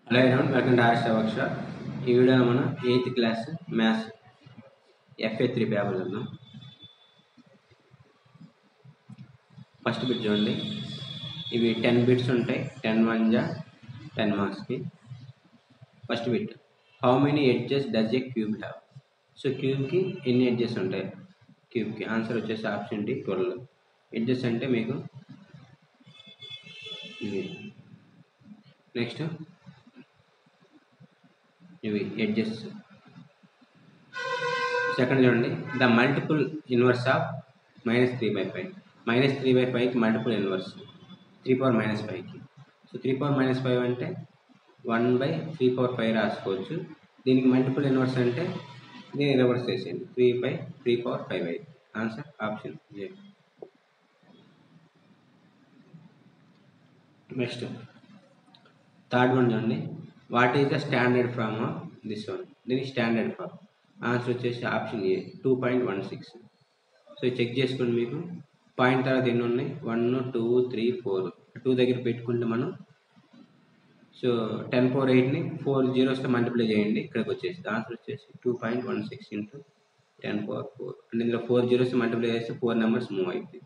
hello everyone welcome to RS workshop ఈ వీడియోలో మనం eighth class maths FA three paper చూద్దాం first bit చూడండి ఇవి టెన్ బిట్స్ ఉంటాయి టెన్ వన్ జా టెన్ మార్క్స్కి first bit how many edges does a cube have so క్యూబ్కి ఎన్ని ఎడ్జెస్ ఉంటాయి క్యూబ్కి ఆన్సర్ వచ్చేసి ఆప్షన్ డి ట్వెల్వ్ ఎడ్జెస్ అంటే మీకు ఇవి నెక్స్ట్ ఇవి ఎడ్జెస్ సెకండ్ చూడండి the multiple inverse of minus three by five minus three by ఫైవ్కి multiple inverse three power minus ఫైవ్కి so three power minus five అంటే one by three power five రాసుకోవచ్చు దీనికి మల్టిపుల్ ఇన్వర్స్ అంటే దీన్ని reverse చేసేయండి three by three power five అయితే answer option A next third one చూడండి what is the standard form of this one దీనికి standard form answer వచ్చేసి option A two point one six so check చేసుకోండి మీకు point తర్వాత ఎన్ని ఉన్నాయి one two three four two దగ్గర పెట్టుకుంటే మనం సో టెన్ ఫోర్ ఎయిట్ని ఫోర్ జీరోస్తో మల్టిప్లై చేయండి ఇక్కడికి వచ్చేసి ఆన్సర్ వచ్చేసి two point one six into ten four four అంటే ఇందులో ఫోర్ జీరోస్ మల్టిప్లై చేస్తే ఫోర్ నెంబర్స్ మూవ్ అవుతుంది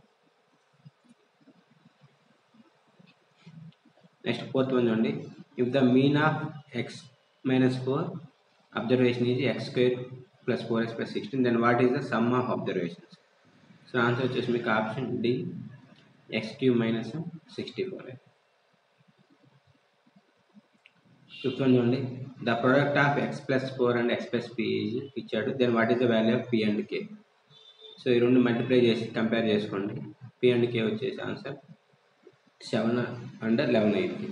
నెక్స్ట్ ఫోర్త్ వన్ చూడండి if the mean of X minus four observation is X square plus four X plus sixteen then what is the sum of observations so answer వచ్చేసి మీకు option D X Q minus sixty four fifth one చూడండి the product of X plus four and X plus P ఇచ్చాడు then what is the value of P and K so ఈ రెండు multiply చేసి compare చేసుకోండి P and K వచ్చేసి answer seven and eleven అయింది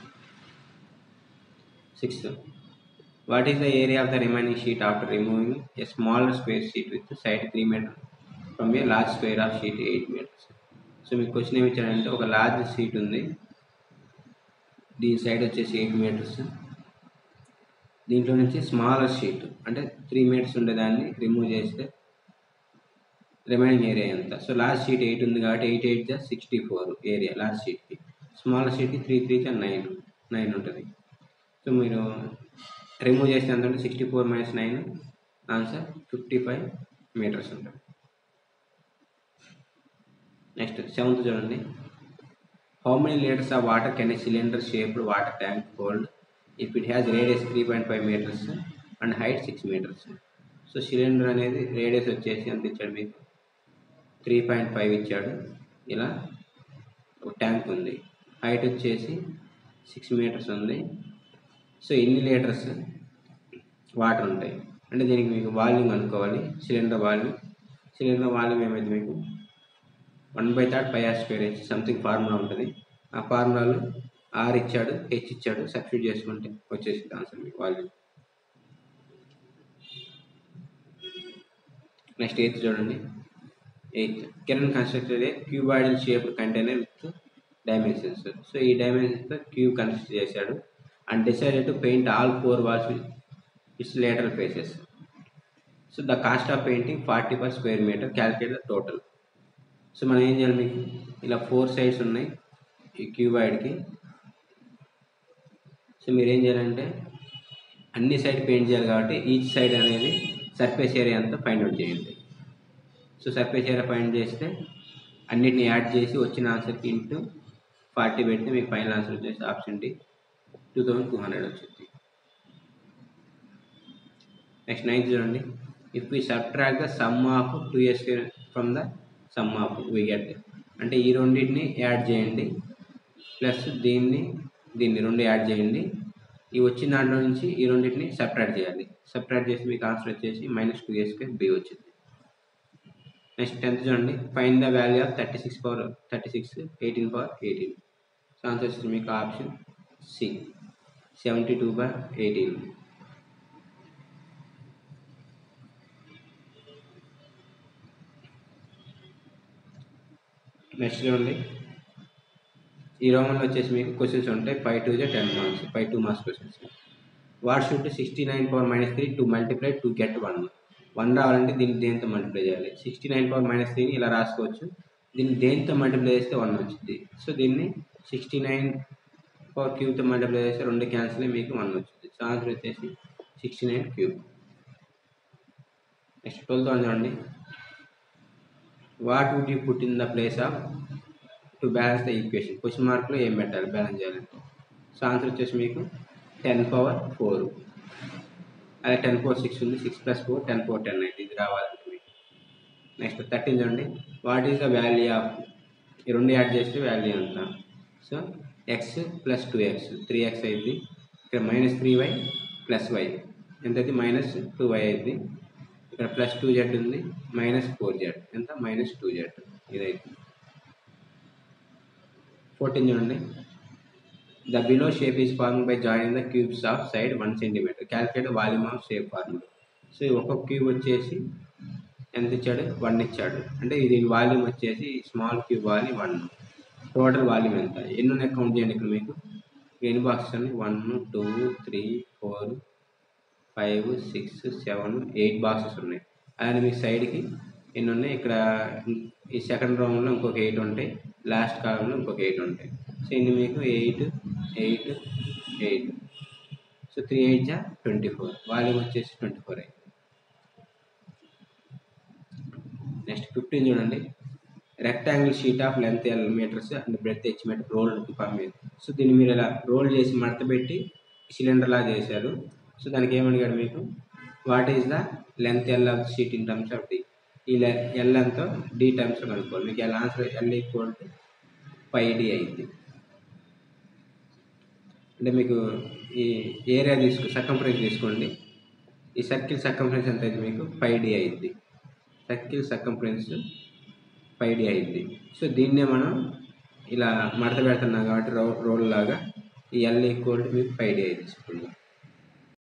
sixth what is the area of the remaining sheet after removing a small square sheet with side three metre from a large square of sheet eight metres so మీకు question ఏమి ఇచ్చాడంటే ఒక large sheet ఉంది దీని side వచ్చేసి eight metres దీంట్లో నుంచి smaller sheet అంటే త్రీ మీటర్స్ ఉండేదాన్ని రిమూవ్ చేస్తే రిమైనింగ్ ఏరియా ఎంత సో లాస్ట్ షీట్ ఎయిట్ ఉంది కాబట్టి ఎయిట్ ఎయిట్ జా సిక్స్టీ ఫోర్ ఏరియా లాస్ట్ షీట్కి స్మాల్ షీట్కి త్రీ త్రీ జా నైన్ నైన్ ఉంటుంది సో మీరు రిమూవ్ చేస్తే ఎంత అంటే sixty four minus nine answer fifty five metres ఉంటుంది నెక్స్ట్ సెవెంత్ చూడండి how many litres of water can a cylinder shaped water tank hold if it has radius three point five metres and height six metres so cylinder అనేది radius వచ్చేసి ఎంత ఇచ్చాడు మీకు three point five ఇచ్చాడు ఇలా ఒక tank ఉంది height వచ్చేసి సిక్స్ మీటర్స్ ఉంది సో ఎన్ని లీటర్స్ వాటర్ ఉంటాయి అంటే దీనికి మీకు వాల్యూమ్ అనుకోవాలి సిలిండర్ వాల్యూమ్ సిలిండర్ వాల్యూమ్ ఏమైంది మీకు one by third pi r square h something formula ఉంటుంది ఆ ఫార్ములాలో ఆర్ ఇచ్చాడు హెచ్ ఇచ్చాడు సబ్స్టిట్యూట్ చేసుకుంటే వచ్చేసింది ఆన్సర్ మీకు వాల్యూమ్ నెక్స్ట్ ఎయిత్ చూడండి eighth Kiran constructed a cuboidal shape container with dimensions so ఈ డైమెన్షన్స్తో క్యూబ్ కన్స్ట్రక్ట్ చేశాడు and decided to paint all four walls with its later faces so the cost of painting forty per square metre calculate the total so మనం ఏం చేయాలి మీకు ఇలా four sides ఉన్నాయి ఈ క్యూబాయిడ్కి సో మీరు ఏం చేయాలంటే అన్ని సైడ్ పెయింట్ చేయాలి కాబట్టి ఈచ్ సైడ్ అనేది సర్ఫేస్ ఏరియా అంతా ఫైండ్ అవుట్ చేయండి సో సర్ఫేస్ ఏరియా ఫైండ్ చేస్తే అన్నిటిని యాడ్ చేసి వచ్చిన ఆన్సర్కి ఇంటూ ఫార్టీ పెడితే మీకు ఫైనల్ ఆన్సర్ వచ్చేసి option d two thousand two hundred వచ్చింది నెక్స్ట్ నైన్త్ చూడండి if we subtract the sum of two years from the sum of we get అంటే ఈ రెండింటిని యాడ్ చేయండి ప్లస్ దీన్ని దీన్ని రెండు యాడ్ చేయండి ఈ వచ్చిన దాంట్లో నుంచి ఈ రెండింటిని సపరేట్ చేయాలి సపరేట్ చేసి మీకు ఆన్సర్ వచ్చేసి మైనస్ టూ ఇయర్స్కి బి వచ్చింది నెక్స్ట్ టెన్త్ చూడండి find the value of thirty six power thirty six eighteen power eighteen so answer వచ్చేసి మీకు option c seventy two by eighteen next చూడండి ఈ రోమన్లో వచ్చేసి మీకు క్వశ్చన్స్ ఉంటాయి ఫైవ్ టూ జా ten marks five two marks questions what should sixty nine power minus three to multiply to get one one రావాలంటే దీన్ని దేంతో మల్టిప్లై చేయాలి సిక్స్టీ నైన్ పవర్ మైనస్ త్రీని ఇలా రాసుకోవచ్చు దీన్ని దేంతో మల్టిప్లై చేస్తే వన్ వచ్చింది సో దీన్ని సిక్స్టీ నైన్ పవర్ క్యూబ్తో మల్టిప్లై చేస్తే రెండు క్యాన్సిల్ అయ్యి మీకు వన్ వచ్చింది సో ఆన్సర్ వచ్చేసి sixty nine cube next twelfth one చూడండి what would you put in the place of to balance the equation question మార్క్లో ఏం పెట్టాలి బ్యాలెన్స్ చేయాలంటే సో ఆన్సర్ వచ్చేసి మీకు టెన్ పవర్ ఫోర్ అదే టెన్ పవర్ సిక్స్ ఉంది six plus four ten power ten అయితే ఇది రావాలంటే మీకు నెక్స్ట్ థర్టీన్ చూడండి what is the value of ఈ రెండు యాడ్ చేస్తే వాల్యూ ఎంత so x plus two x three x అయింది ఇక్కడ minus three y plus y ఎంత అయితే మైనస్ టూ వై అయింది ఇక్కడ ప్లస్ టూ జెడ్ ఉంది మైనస్ ఫోర్ జెడ్ ఎంత మైనస్ టూ జెడ్ ఇదైతే ఫోర్టీన్ చూడండి the below shape is form by join the cubes of side one centimetre calculate volume of shape form so ఒక్కొక్క cube వచ్చేసి ఎంత ఇచ్చాడు వన్ ఇచ్చాడు అంటే ఇది వాల్యూమ్ వచ్చేసి small cube volume one total volume ఎంత ఎన్ని ఉన్నాయి కౌంట్ చేయండి ఇక్కడ మీకు ఎన్ని బాక్సెస్ ఉన్నాయి one two three four five six seven eight boxes ఉన్నాయి అలానే మీ సైడ్కి ఎన్ని ఉన్నాయి ఇక్కడ ఈ సెకండ్ రౌండ్లో ఇంకొక ఎయిట్ ఉంటాయి లాస్ట్ కాలంలో ఇంకొక ఎయిట్ ఉంటాయి సో ఇన్ని మీకు eight eight eight so three eight జా ట్వంటీ ఫోర్ వాల్యూమ్ వచ్చేసి ట్వంటీ ఫోర్ అయింది నెక్స్ట్ ఫిఫ్టీన్ చూడండి rectangle sheet of length l metres and breadth h metre roll form మీద సో దీన్ని మీరు ఇలా రోల్ చేసి మడత పెట్టి సిలిండర్ లా చేశారు సో దానికి ఏమడిగాడు మీకు what is the length l of sheet in terms of d ఈ ఎల్ ఎంతో డి టర్మ్స్ కనుక్కోవాలి మీకు ఎలా answer l equal to five d అయింది అంటే మీకు ఈ ఏరియా తీసుకో సర్కంఫరెన్స్ తీసుకోండి ఈ సర్కిల్ సర్కంఫరెన్స్ ఎంత అయింది మీకు ఫైవ్ డి అయింది సర్కిల్ సర్కంఫరెన్స్ ఫైవ్ డి అయింది సో దీన్నే మనం ఇలా మడత పెడుతున్నాం కాబట్టి రో రోల్ లాగా ఈ ఎల్ ఈక్వల్ టు మీకు ఫైవ్ డి అయింది సింపుల్గా